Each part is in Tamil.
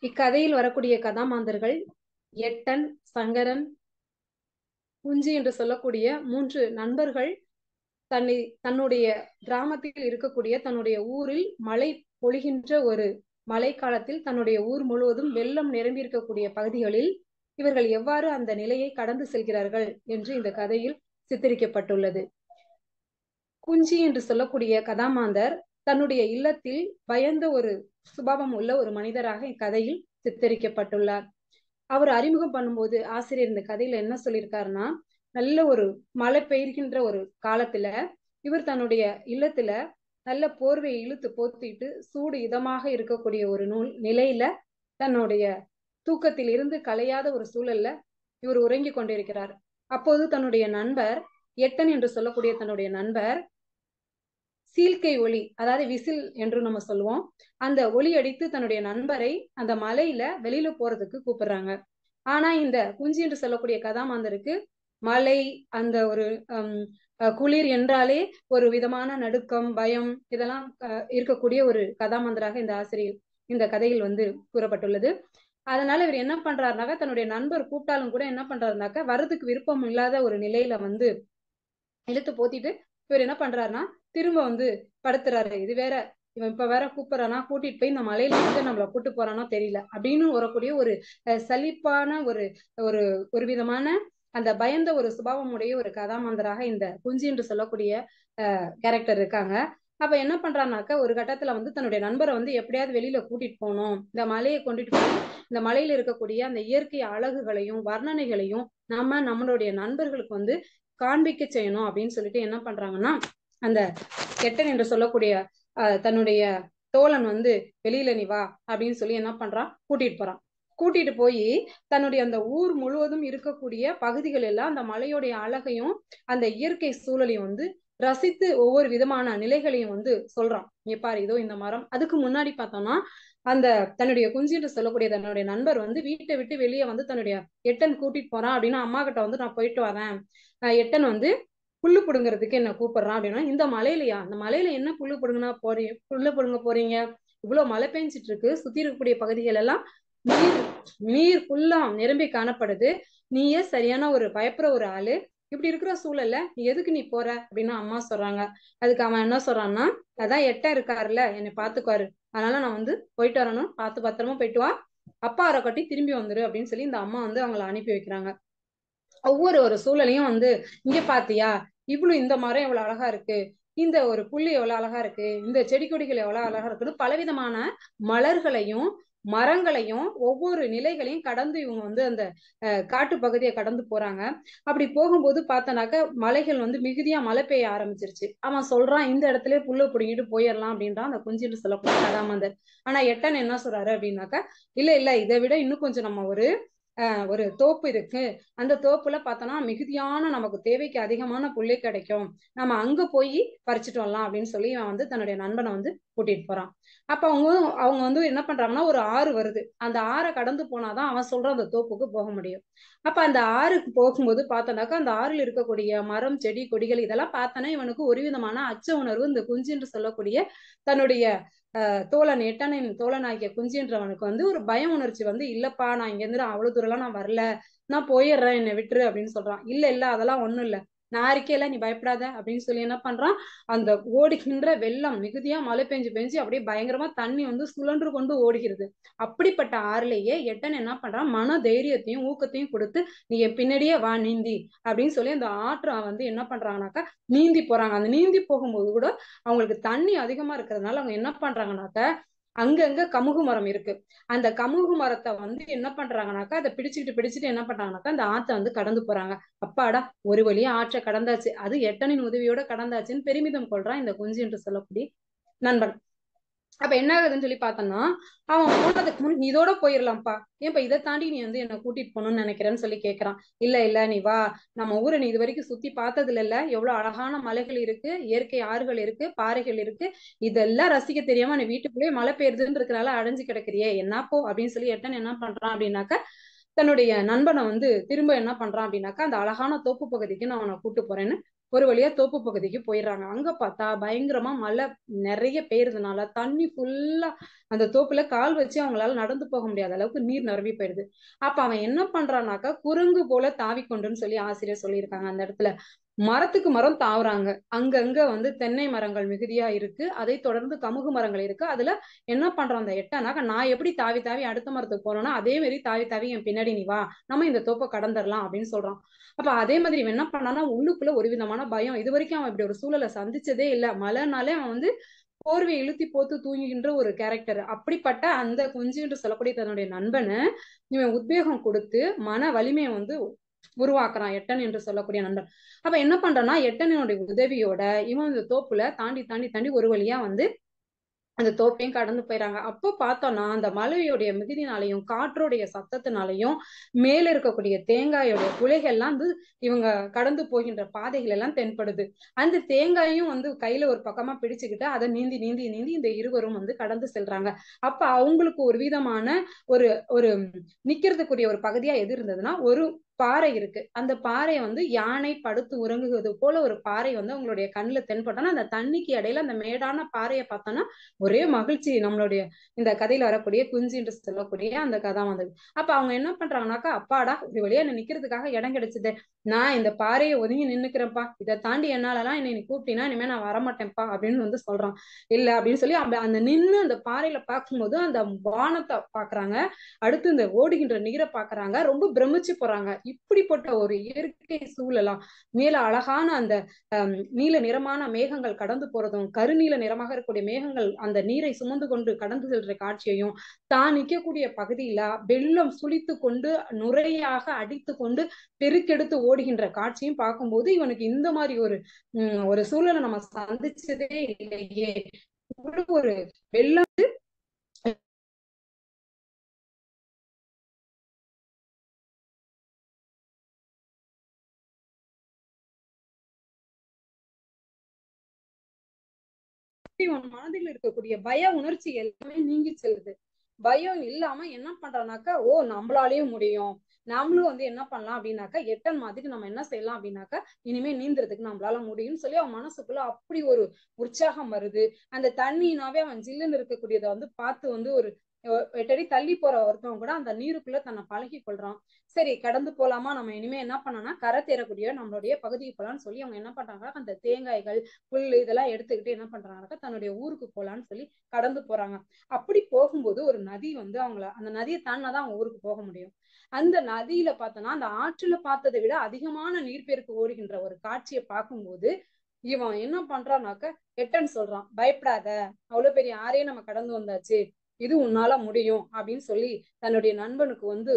இக்கதையில் வரக்கூடிய கதாமாந்தர்கள் எட்டன் சங்கரன் குஞ்சி என்று சொல்லக்கூடிய மூன்று நண்பர்கள் தன்னை தன்னுடைய கிராமத்தில் இருக்கக்கூடிய தன்னுடைய ஊரில் மழை பொழிகின்ற ஒரு மழை காலத்தில் தன்னுடைய ஊர் முழுவதும் வெள்ளம் நிரம்பி இருக்கக்கூடிய பகுதிகளில் இவர்கள் எவ்வாறு அந்த நிலையை கடந்து செல்கிறார்கள் என்று இந்த கதையில் சித்தரிக்கப்பட்டுள்ளது குஞ்சி என்று சொல்லக்கூடிய கதாமாந்தர் தன்னுடைய இல்லத்தில் பயந்த ஒரு சுபாவம் உள்ள ஒரு மனிதராக இக்கதையில் சித்தரிக்கப்பட்டுள்ளார் அவர் அறிமுகம் பண்ணும்போது ஆசிரியர் இந்த கதையில என்ன சொல்லியிருக்காருன்னா நல்ல ஒரு மழை பெய்கின்ற ஒரு காலத்துல இவர் தன்னுடைய இல்லத்துல நல்ல போர்வையை இழுத்து போத்திட்டு சூடு இதமாக இருக்கக்கூடிய ஒரு நூல் நிலையில தன்னுடைய தூக்கத்தில் இருந்து கலையாத ஒரு சூழல்ல இவர் உறங்கி கொண்டிருக்கிறார் அப்போது தன்னுடைய நண்பர் எட்டன் என்று சொல்லக்கூடிய தன்னுடைய நண்பர் சீல்கை ஒளி அதாவது விசில் என்று நம்ம சொல்லுவோம் அந்த ஒளி அடித்து தன்னுடைய நண்பரை அந்த மலையில வெளியில போறதுக்கு கூப்பிடுறாங்க ஆனா இந்த குஞ்சி என்று சொல்லக்கூடிய கதாமாந்தருக்கு மலை அந்த ஒரு குளிர் என்றாலே ஒரு விதமான நடுக்கம் பயம் இதெல்லாம் இருக்கக்கூடிய ஒரு கதாமாந்தராக இந்த ஆசிரியர் இந்த கதையில் வந்து கூறப்பட்டுள்ளது அதனால இவர் என்ன பண்றாருனாக்கா தன்னுடைய நண்பர் கூப்பிட்டாலும் கூட என்ன பண்றாருனாக்கா வர்றதுக்கு விருப்பம் இல்லாத ஒரு நிலையில வந்து இழுத்து போத்திட்டு இவர் என்ன பண்றாருன்னா திரும்ப வந்து படுத்துறாரு இது வேற இவன் இப்ப வேற கூப்பிடுறானா கூட்டிட்டு போய் இந்த மலையில வந்து நம்மள கூட்டு போறானோ தெரியல அப்படின்னு வரக்கூடிய ஒரு சலிப்பான ஒரு ஒரு ஒரு விதமான அந்த பயந்த ஒரு சுபாவம் உடைய ஒரு கதாமாந்தராக இந்த குஞ்சி என்று சொல்லக்கூடிய கேரக்டர் இருக்காங்க அப்ப என்ன பண்றான்னாக்க ஒரு கட்டத்துல வந்து தன்னுடைய நண்பரை வந்து எப்படியாவது வெளியில கூட்டிட்டு போகணும் இந்த மலையை கொண்டுட்டு போய் இந்த மலையில இருக்கக்கூடிய அந்த இயற்கை அழகுகளையும் வர்ணனைகளையும் நம்ம நம்மளுடைய நண்பர்களுக்கு வந்து காண்பிக்க செய்யணும் அப்படின்னு சொல்லிட்டு என்ன பண்றாங்கன்னா அந்த கெட்டன் என்று சொல்லக்கூடிய தன்னுடைய தோழன் வந்து வெளியில நீ வா அப்படின்னு சொல்லி என்ன பண்றான் கூட்டிட்டு போறான் கூட்டிட்டு போய் தன்னுடைய அந்த ஊர் முழுவதும் இருக்கக்கூடிய பகுதிகள் எல்லாம் அந்த மலையுடைய அழகையும் அந்த இயற்கை சூழலையும் வந்து ரசித்து ஒவ்வொரு விதமான நிலைகளையும் வந்து சொல்றான் இங்க பாரு இதோ இந்த மரம் அதுக்கு முன்னாடி பார்த்தோம்னா அந்த தன்னுடைய குஞ்சு என்று சொல்லக்கூடிய தன்னுடைய நண்பர் வந்து வீட்டை விட்டு வெளியே வந்து தன்னுடைய எட்டன் கூட்டிட்டு போறான் அப்படின்னா அம்மா கிட்ட வந்து நான் போயிட்டு வரேன் எட்டன் வந்து புல்லு பிடுங்கிறதுக்கு என்ன கூப்பிடுறான் அப்படின்னா இந்த மலையிலயா அந்த மலையில என்ன புல்லு பிடுங்கினா போறீங்க புல்லு பிடுங்க போறீங்க இவ்வளவு மழை பெஞ்சிட்டு இருக்கு சுத்தி இருக்கக்கூடிய பகுதிகள் எல்லாம் நீர் நீர் ஃபுல்லா நிரம்பி காணப்படுது நீயே சரியான ஒரு பயப்படுற ஒரு ஆளு இப்படி இருக்கிற சூழல்ல நீ எதுக்கு நீ போற அப்படின்னு அம்மா சொல்றாங்க அதுக்கு அவன் என்ன சொல்றான்னா அதான் எட்ட இருக்காருல்ல என்னை பாத்துக்குவாரு அதனால நான் வந்து போயிட்டு வரணும் பார்த்து பத்திரமா போயிட்டு வா அப்பா அரை கட்டி திரும்பி வந்துரு அப்படின்னு சொல்லி இந்த அம்மா வந்து அவங்கள அனுப்பி வைக்கிறாங்க ஒவ்வொரு ஒரு சூழலையும் வந்து இங்க பாத்தியா இவ்வளவு இந்த மரம் எவ்வளவு அழகா இருக்கு இந்த ஒரு புள்ளி எவ்வளவு அழகா இருக்கு இந்த செடி கொடிகள் எவ்வளவு அழகா இருக்குன்னு பலவிதமான மலர்களையும் மரங்களையும் ஒவ்வொரு நிலைகளையும் கடந்து இவங்க வந்து அந்த காட்டு பகுதியை கடந்து போறாங்க அப்படி போகும்போது பார்த்தனாக்க மலைகள் வந்து மிகுதியா மழை பெய்ய ஆரம்பிச்சிருச்சு அவன் சொல்றான் இந்த இடத்துல புல்ல பிடிங்கிட்டு போயிடலாம் அப்படின்றான் அந்த குஞ்சிட்டு சொல்லக்கூடிய கதாமந்தர் ஆனா எட்டன் என்ன சொல்றாரு அப்படின்னாக்கா இல்ல இல்ல இதை விட இன்னும் கொஞ்சம் நம்ம ஒரு ஆஹ் ஒரு தோப்பு இருக்கு அந்த தோப்புல பார்த்தோம்னா மிகுதியான நமக்கு தேவைக்கு அதிகமான புள்ளை கிடைக்கும் நம்ம அங்க போய் பறிச்சுட்டு வரலாம் அப்படின்னு சொல்லி அவன் வந்து தன்னுடைய நண்பனை வந்து கூட்டிட்டு போறான் அப்ப அவங்க அவங்க வந்து என்ன பண்றாங்கன்னா ஒரு ஆறு வருது அந்த ஆறை கடந்து போனாதான் அவன் சொல்ற அந்த தோப்புக்கு போக முடியும் அப்ப அந்த ஆறுக்கு போகும்போது பார்த்தோம்னாக்கா அந்த ஆறுல இருக்கக்கூடிய மரம் செடி கொடிகள் இதெல்லாம் பார்த்தோன்னா இவனுக்கு ஒரு விதமான அச்ச உணர்வு இந்த குஞ்சு என்று சொல்லக்கூடிய தன்னுடைய தோழன் எட்டனின் தோழனாகிய குஞ்சின்றவனுக்கு வந்து ஒரு பய உணர்ச்சி வந்து இல்லப்பா நான் இங்க இருந்து அவ்வளவு தூரம்லாம் நான் வரல நான் போயிடுறேன் என்னை விட்டுரு அப்படின்னு சொல்றான் இல்ல இல்ல அதெல்லாம் ஒண்ணும் இல்ல நான் இருக்கேல நீ பயப்படாத அப்படின்னு சொல்லி என்ன பண்றான் அந்த ஓடுகின்ற வெள்ளம் மிகுதியா மழை பெஞ்சு பெஞ்சு அப்படியே பயங்கரமா தண்ணி வந்து சுழன்று கொண்டு ஓடுகிறது அப்படிப்பட்ட ஆறுலயே எட்டன் என்ன பண்றான் மன தைரியத்தையும் ஊக்கத்தையும் கொடுத்து நீ என் பின்னாடியே வா நீந்தி அப்படின்னு சொல்லி அந்த ஆற்றை வந்து என்ன பண்றாங்கனாக்கா நீந்தி போறாங்க அந்த நீந்தி போகும்போது கூட அவங்களுக்கு தண்ணி அதிகமா இருக்கிறதுனால அவங்க என்ன பண்றாங்கனாக்கா அங்கங்க கமுகு மரம் இருக்கு அந்த கமுகு மரத்தை வந்து என்ன பண்றாங்கனாக்கா அதை பிடிச்சுக்கிட்டு பிடிச்சிட்டு என்ன பண்றாங்கனாக்கா அந்த ஆத்தை வந்து கடந்து போறாங்க அப்பாடா ஒரு வழியா ஆற்றை கடந்தாச்சு அது எட்டனின் உதவியோட கடந்தாச்சுன்னு பெருமிதம் கொள்றான் இந்த குஞ்சு என்று சொல்லக்கூடிய நண்பன் அப்ப என்ன ஆகுதுன்னு சொல்லி பார்த்தோம்னா அவன் போனதுக்கு முன் இதோட போயிடலாம்ப்பா ஏன்பா இதை தாண்டி நீ வந்து என்ன கூட்டிட்டு போகணும்னு நினைக்கிறேன்னு சொல்லி கேட்கறான் இல்ல இல்ல நீ வா நம்ம ஊரை நீ இது வரைக்கும் சுத்தி பார்த்ததுல இல்ல எவ்வளவு அழகான மலைகள் இருக்கு இயற்கை ஆறுகள் இருக்கு பாறைகள் இருக்கு இதெல்லாம் ரசிக்க தெரியாம நீ வீட்டுக்குள்ளேயே மழை பெய்யுதுன்னு இருக்கனால அடைஞ்சு கிடக்குறியே என்னப்போ அப்படின்னு சொல்லி எட்டன் என்ன பண்றான் அப்படின்னாக்க தன்னுடைய நண்பனை வந்து திரும்ப என்ன பண்றான் அப்படின்னாக்கா அந்த அழகான தோப்பு பகுதிக்கு நான் அவனை கூட்டு போறேன்னு ஒரு வழியா தோப்பு பகுதிக்கு போயிடுறாங்க அங்க பார்த்தா பயங்கரமா மழை நிறைய பெய்யறதுனால தண்ணி ஃபுல்லா அந்த தோப்புல கால் வச்சு அவங்களால நடந்து போக முடியாத அளவுக்கு நீர் நிரம்பி போயிடுது அப்ப அவன் என்ன பண்றானாக்கா குரங்கு போல தாவி கொண்டுன்னு சொல்லி ஆசிரியர் சொல்லியிருக்காங்க அந்த இடத்துல மரத்துக்கு மரம் தாவுறாங்க அங்கங்க வந்து தென்னை மரங்கள் மிகுதியா இருக்கு அதை தொடர்ந்து கமுகு மரங்கள் இருக்கு அதுல என்ன பண்றான் அந்த எட்டனாக்கா நான் எப்படி தாவி தாவி அடுத்த மரத்துக்கு போறேன்னா அதே மாதிரி தாவி தாவி என் பின்னாடி நீ வா நம்ம இந்த தோப்பை கடந்துடலாம் அப்படின்னு சொல்றான் அப்ப அதே மாதிரி இவன் என்ன பண்ணானா உள்ளுக்குள்ள ஒரு விதமான பயம் இது வரைக்கும் அவன் இப்படி ஒரு சூழலை சந்திச்சதே இல்ல மழைனாலே அவன் வந்து போர்வை இழுத்தி போத்து தூங்குகின்ற ஒரு கேரக்டர் அப்படிப்பட்ட அந்த குஞ்சு என்று சொல்லக்கூடிய தன்னுடைய நண்பனை இவன் உத்வேகம் கொடுத்து மன வலிமையை வந்து உருவாக்குறான் எட்டன் என்று சொல்லக்கூடிய நண்பன் அப்ப என்ன பண்றான்னா எட்டனுடைய உதவியோட இவன் இந்த தோப்புல தாண்டி தாண்டி தாண்டி ஒரு வழியா வந்து அந்த தோப்பையும் கடந்து போயிறாங்க அப்போ பார்த்தோம்னா அந்த மலையோடைய மிகுதினாலையும் காற்றோடைய சத்தத்தினாலையும் மேல இருக்கக்கூடிய தேங்காயோடைய குலைகள்லாம் வந்து இவங்க கடந்து போகின்ற பாதைகள் எல்லாம் தென்படுது அந்த தேங்காயும் வந்து கையில ஒரு பக்கமா பிடிச்சுக்கிட்டு அதை நீந்தி நீந்தி நீந்தி இந்த இருவரும் வந்து கடந்து செல்றாங்க அப்ப அவங்களுக்கு ஒரு விதமான ஒரு ஒரு நிக்கிறதுக்குரிய ஒரு பகுதியா எது இருந்ததுன்னா ஒரு பாறை இருக்கு அந்த பாறை வந்து யானை படுத்து உறங்குவது போல ஒரு பாறை வந்து அவங்களுடைய கண்ணுல தென்பட்டோன்னா அந்த தண்ணிக்கு இடையில அந்த மேடான பாறையை பார்த்தோன்னா ஒரே மகிழ்ச்சி நம்மளுடைய இந்த கதையில வரக்கூடிய குஞ்சு என்று சொல்லக்கூடிய அந்த கதா வந்தது அப்ப அவங்க என்ன பண்றாங்கனாக்கா அப்பாடா ஒரு வழியா என்ன நிக்கிறதுக்காக இடம் கிடைச்சது நான் இந்த பாறையை ஒதுங்கி நின்னுக்கிறேன்ப்பா இதை தாண்டி என்னாலலாம் என்னை நீ கூப்பிட்டீங்கன்னா இனிமே நான் வரமாட்டேன்ப்பா அப்படின்னு வந்து சொல்றான் இல்ல அப்படின்னு சொல்லி அந்த அந்த நின்னு அந்த பாறையில பார்க்கும்போது அந்த வானத்தை பாக்குறாங்க அடுத்து இந்த ஓடுகின்ற நீரை பாக்குறாங்க ரொம்ப பிரமிச்சு போறாங்க இப்படிப்பட்ட ஒரு இயற்கை சூழலாம் மேல அழகான அந்த நீல நிறமான மேகங்கள் கடந்து போறதும் கருநீல நிறமாக இருக்கக்கூடிய மேகங்கள் அந்த நீரை சுமந்து கொண்டு கடந்து செல்ற காட்சியையும் தான் நிக்கக்கூடிய பகுதியில வெள்ளம் சுழித்து கொண்டு நுரையாக அடித்து கொண்டு பெருக்கெடுத்து ஓடுகின்ற காட்சியும் பார்க்கும்போது இவனுக்கு இந்த மாதிரி ஒரு உம் ஒரு சூழலை நம்ம சந்திச்சதே இல்லையே ஒரு வெள்ளம் உன் மனதில் இருக்கக்கூடிய பய உணர்ச்சி எல்லாமே நீங்கி செல்லுது பயம் இல்லாம என்ன பண்றானாக்கா ஓ நம்மளாலேயும் முடியும் நாமளும் வந்து என்ன பண்ணலாம் அப்படின்னாக்கா எட்டன் மாதிரி நம்ம என்ன செய்யலாம் அப்படின்னாக்கா இனிமே நீந்துறதுக்கு நம்மளால முடியும்னு சொல்லி அவன் மனசுக்குள்ள அப்படி ஒரு உற்சாகம் வருது அந்த தண்ணினாவே அவன் ஜில்லுன்னு இருக்கக்கூடியதை வந்து பார்த்து வந்து ஒரு எட்டடி தள்ளி போற ஒருத்தவங்க கூட அந்த நீருக்குள்ள தன்னை பழகி கொள்றான் சரி கடந்து போலாமா நம்ம இனிமே என்ன பண்ணோம்னா கரை தேரக்கூடிய நம்மளுடைய பகுதிக்கு போலான்னு சொல்லி அவங்க என்ன பண்றாங்க அந்த தேங்காய்கள் புல் இதெல்லாம் எடுத்துக்கிட்டு என்ன பண்றாங்கனாக்கா தன்னுடைய ஊருக்கு போலான்னு சொல்லி கடந்து போறாங்க அப்படி போகும்போது ஒரு நதி வந்து அவங்கள அந்த நதியை தாண்டினாதான் அவங்க ஊருக்கு போக முடியும் அந்த நதியில பார்த்தோம்னா அந்த ஆற்றுல பார்த்ததை விட அதிகமான நீர்பெருக்கு ஓடுகின்ற ஒரு காட்சியை பார்க்கும்போது இவன் என்ன பண்றான்னாக்க எட்டன் சொல்றான் பயப்படாத அவ்வளவு பெரிய ஆறையே நம்ம கடந்து வந்தாச்சு இது உன்னால முடியும் அப்படின்னு சொல்லி தன்னுடைய நண்பனுக்கு வந்து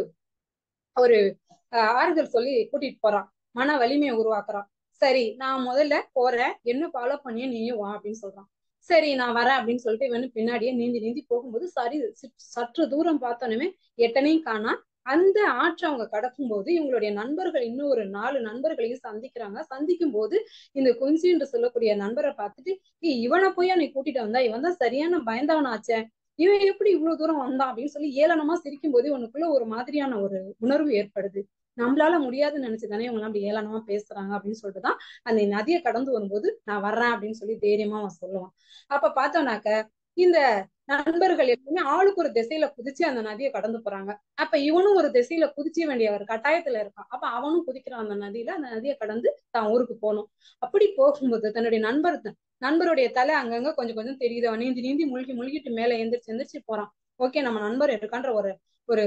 ஒரு ஆறுதல் சொல்லி கூட்டிட்டு போறான் மன வலிமையை உருவாக்குறான் சரி நான் முதல்ல போறேன் என்ன ஃபாலோ பண்ணிய நீயும் வா அப்படின்னு சொல்றான் சரி நான் வரேன் அப்படின்னு சொல்லிட்டு இவனு பின்னாடியே நீந்தி நீந்தி போகும்போது சரி சற்று தூரம் பார்த்தோன்னே எட்டனையும் காணா அந்த ஆற்றை அவங்க கடக்கும் போது இவங்களுடைய நண்பர்கள் இன்னும் ஒரு நாலு நண்பர்களையும் சந்திக்கிறாங்க சந்திக்கும் போது இந்த குஞ்சி என்று சொல்லக்கூடிய நண்பரை பார்த்துட்டு இவனை போய் நீ கூட்டிட்டு வந்தா இவன் தான் சரியான பயந்தவன் ஆச்சே இவன் எப்படி இவ்வளவு தூரம் வந்தான் அப்படின்னு சொல்லி ஏளனமா சிரிக்கும் போது இவனுக்குள்ள ஒரு மாதிரியான ஒரு உணர்வு ஏற்படுது நம்மளால முடியாதுன்னு நினைச்சுதானே இவங்க அப்படி ஏளனமா பேசுறாங்க அப்படின்னு சொல்லிட்டுதான் அந்த நதியை கடந்து வரும்போது நான் வர்றேன் அப்படின்னு சொல்லி தைரியமா அவன் சொல்லுவான் அப்ப பார்த்தோம்னாக்க இந்த நண்பர்கள் எல்லாமே ஆளுக்கு ஒரு திசையில குதிச்சு அந்த நதியை கடந்து போறாங்க அப்ப இவனும் ஒரு திசையில குதிச்ச வேண்டிய ஒரு கட்டாயத்துல இருக்கான் அப்ப அவனும் குதிக்கிறான் அந்த நதியில அந்த நதியை கடந்து தான் ஊருக்கு போகணும் அப்படி போகும்போது தன்னுடைய நண்பர் நண்பருடைய தலை அங்கங்க கொஞ்சம் கொஞ்சம் தெரியுது அவன் நீந்தி நீந்தி முழுகி முழுகிட்டு மேல எந்திரிச்சு எந்திரிச்சு போறான் ஓகே நம்ம நண்பர் இருக்கான்ற ஒரு ஒரு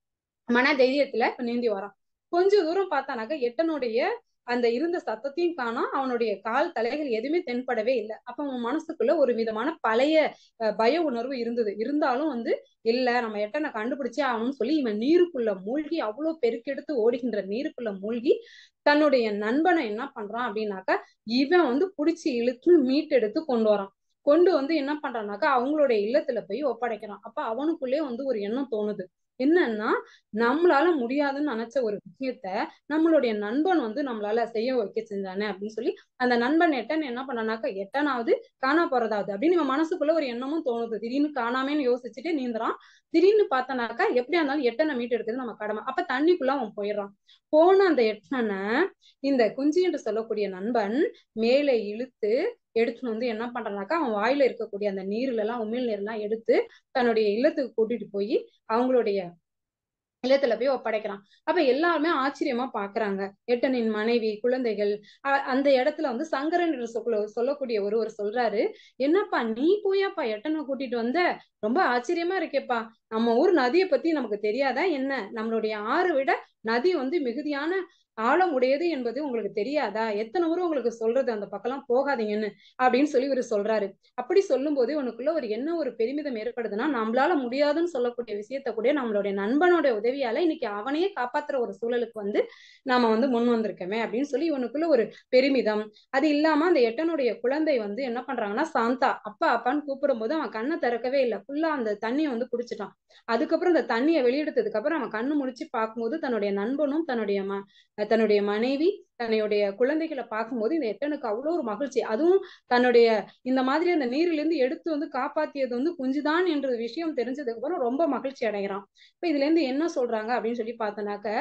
மன தைரியத்துல நீந்தி வரான் கொஞ்ச தூரம் பார்த்தானாக்க எட்டனுடைய அந்த இருந்த சத்தத்தையும் காணோம் அவனுடைய கால் தலைகள் எதுவுமே தென்படவே இல்லை அப்ப அவன் மனசுக்குள்ள ஒரு விதமான பழைய பய உணர்வு இருந்தது இருந்தாலும் வந்து இல்ல நம்ம எட்டனை கண்டுபிடிச்சே ஆகணும்னு சொல்லி இவன் நீருக்குள்ள மூழ்கி அவ்வளவு பெருக்கெடுத்து ஓடுகின்ற நீருக்குள்ள மூழ்கி தன்னுடைய நண்பனை என்ன பண்றான் அப்படின்னாக்கா இவன் வந்து புடிச்சு இழுத்து மீட்டெடுத்து கொண்டு வரான் கொண்டு வந்து என்ன பண்றான்னாக்கா அவங்களுடைய இல்லத்துல போய் ஒப்படைக்கிறான் அப்ப அவனுக்குள்ளே வந்து ஒரு எண்ணம் தோணுது என்னன்னா நம்மளால முடியாதுன்னு நினைச்ச ஒரு விஷயத்த நம்மளுடைய நண்பன் வந்து நம்மளால செய்ய வைக்க செஞ்சானே அப்படின்னு சொல்லி அந்த நண்பன் எட்டன் என்ன பண்ணனாக்கா எட்டனாவது காணா போறதாவது அப்படின்னு இவன் மனசுக்குள்ள ஒரு எண்ணமும் தோணுது திடீர்னு காணாமேன்னு யோசிச்சுட்டு நீந்துறான் திடீர்னு பார்த்தனாக்கா எப்படியா இருந்தாலும் எட்டனை மீட்டு எடுக்கிறது நம்ம கடமை அப்ப தண்ணிக்குள்ள அவன் போயிடுறான் போன அந்த எட்டனை இந்த குஞ்சி என்று சொல்லக்கூடிய நண்பன் மேலே இழுத்து எடுத்துன்னு வந்து என்ன பண்றானாக்கா அவன் வாயில இருக்கக்கூடிய அந்த நீர்ல எல்லாம் உமிழ் நீர் எல்லாம் எடுத்து தன்னுடைய இல்லத்துக்கு கூட்டிட்டு போய் அவங்களுடைய இல்லத்துல போய் ஒப்படைக்கிறான் அப்ப எல்லாருமே ஆச்சரியமா பாக்குறாங்க எட்டனின் மனைவி குழந்தைகள் அந்த இடத்துல வந்து சங்கரன் என்று சொல்ல சொல்லக்கூடிய ஒருவர் சொல்றாரு என்னப்பா நீ போயாப்பா எட்டனை கூட்டிட்டு வந்த ரொம்ப ஆச்சரியமா இருக்கேப்பா நம்ம ஊர் நதியை பத்தி நமக்கு தெரியாதா என்ன நம்மளுடைய ஆறு விட நதி வந்து மிகுதியான ஆழம் உடையது என்பது உங்களுக்கு தெரியாதா எத்தனை ஊர் உங்களுக்கு சொல்றது அந்த பக்கம்லாம் போகாதீங்கன்னு அப்படின்னு சொல்லி இவர் சொல்றாரு அப்படி சொல்லும் போது உனக்குள்ள ஒரு என்ன ஒரு பெருமிதம் ஏற்படுதுன்னா நம்மளால முடியாதுன்னு சொல்லக்கூடிய விஷயத்த கூட நம்மளுடைய நண்பனோட உதவியால இன்னைக்கு அவனையே காப்பாத்துற ஒரு சூழலுக்கு வந்து நாம வந்து முன் வந்திருக்கோமே அப்படின்னு சொல்லி இவனுக்குள்ள ஒரு பெருமிதம் அது இல்லாம அந்த எட்டனுடைய குழந்தை வந்து என்ன பண்றாங்கன்னா சாந்தா அப்பா அப்பான்னு கூப்பிடும் போது அவன் கண்ணை திறக்கவே இல்லை ஃபுல்லா அந்த தண்ணியை வந்து குடிச்சிட்டான் அதுக்கப்புறம் அந்த தண்ணியை வெளியெடுத்ததுக்கு அப்புறம் அவன் கண்ணு முடிச்சு பார்க்கும்போது தன்னுடைய நண்பனும் தன்னுடைய ம தன்னுடைய மனைவி தன்னுடைய குழந்தைகளை பார்க்கும்போது இந்த எட்டனுக்கு அவ்வளோ ஒரு மகிழ்ச்சி அதுவும் தன்னுடைய இந்த மாதிரி அந்த நீரிலிருந்து எடுத்து வந்து காப்பாத்தியது வந்து குஞ்சுதான் என்ற விஷயம் தெரிஞ்சதுக்கு அப்புறம் ரொம்ப மகிழ்ச்சி அடைகிறான் இப்ப இதுல இருந்து என்ன சொல்றாங்க அப்படின்னு சொல்லி பார்த்தோன்னாக்க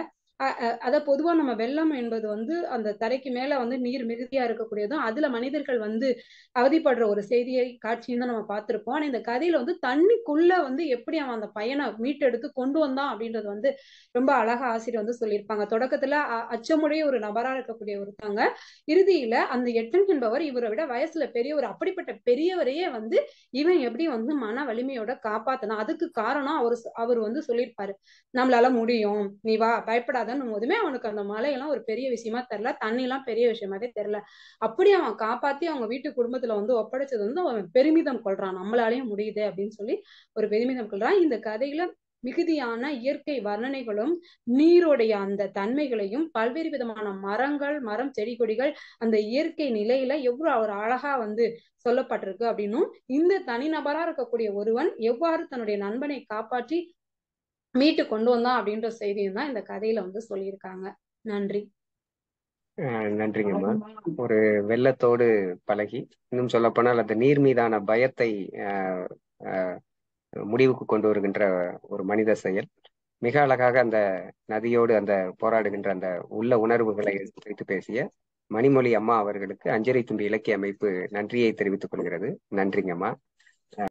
அத பொதுவா நம்ம வெள்ளம் என்பது வந்து அந்த தரைக்கு மேல வந்து நீர் மிகுதியா இருக்கக்கூடியதும் அதுல மனிதர்கள் வந்து அவதிப்படுற ஒரு செய்தியை காட்சியும் தான் நம்ம பார்த்திருப்போம் ஆனா இந்த கதையில வந்து தண்ணிக்குள்ள வந்து எப்படி அவன் அந்த பையனை மீட்டெடுத்து கொண்டு வந்தான் அப்படின்றது வந்து ரொம்ப அழகா ஆசிரியர் வந்து சொல்லியிருப்பாங்க தொடக்கத்துல அச்சமுடைய ஒரு நபரா இருக்கக்கூடிய ஒருத்தவங்க இறுதியில அந்த எட்டன் என்பவர் இவரை விட வயசுல பெரியவர் அப்படிப்பட்ட பெரியவரையே வந்து இவன் எப்படி வந்து மன வலிமையோட காப்பாத்தனா அதுக்கு காரணம் அவர் அவர் வந்து சொல்லியிருப்பாரு நம்மளால முடியும் நீ வா பயப்படாத கூடாதுன்னு போதுமே அவனுக்கு அந்த மலையெல்லாம் ஒரு பெரிய விஷயமா தெரியல தண்ணி எல்லாம் பெரிய விஷயமாவே தெரியல அப்படி அவன் காப்பாத்தி அவங்க வீட்டு குடும்பத்துல வந்து ஒப்படைச்சது வந்து அவன் பெருமிதம் கொள்றான் நம்மளாலையும் முடியுது அப்படின்னு சொல்லி ஒரு பெருமிதம் கொள்றான் இந்த கதையில மிகுதியான இயற்கை வர்ணனைகளும் நீருடைய அந்த தன்மைகளையும் பல்வேறு விதமான மரங்கள் மரம் செடி கொடிகள் அந்த இயற்கை நிலையில எவ்வளவு அவர் அழகா வந்து சொல்லப்பட்டிருக்கு அப்படின்னும் இந்த தனிநபரா இருக்கக்கூடிய ஒருவன் எவ்வாறு தன்னுடைய நண்பனை காப்பாற்றி மீட்டு கொண்டு வந்தான் அப்படின்ற செய்தியும் தான் இந்த கதையில வந்து சொல்லியிருக்காங்க நன்றி நன்றிங்கம்மா ஒரு வெள்ளத்தோடு பழகி இன்னும் சொல்ல போனால் அந்த நீர் மீதான பயத்தை முடிவுக்கு கொண்டு வருகின்ற ஒரு மனித செயல் மிக அழகாக அந்த நதியோடு அந்த போராடுகின்ற அந்த உள்ள உணர்வுகளை வைத்து பேசிய மணிமொழி அம்மா அவர்களுக்கு அஞ்சரை துண்டு இலக்கிய அமைப்பு நன்றியை தெரிவித்துக் கொள்கிறது நன்றிங்கம்மா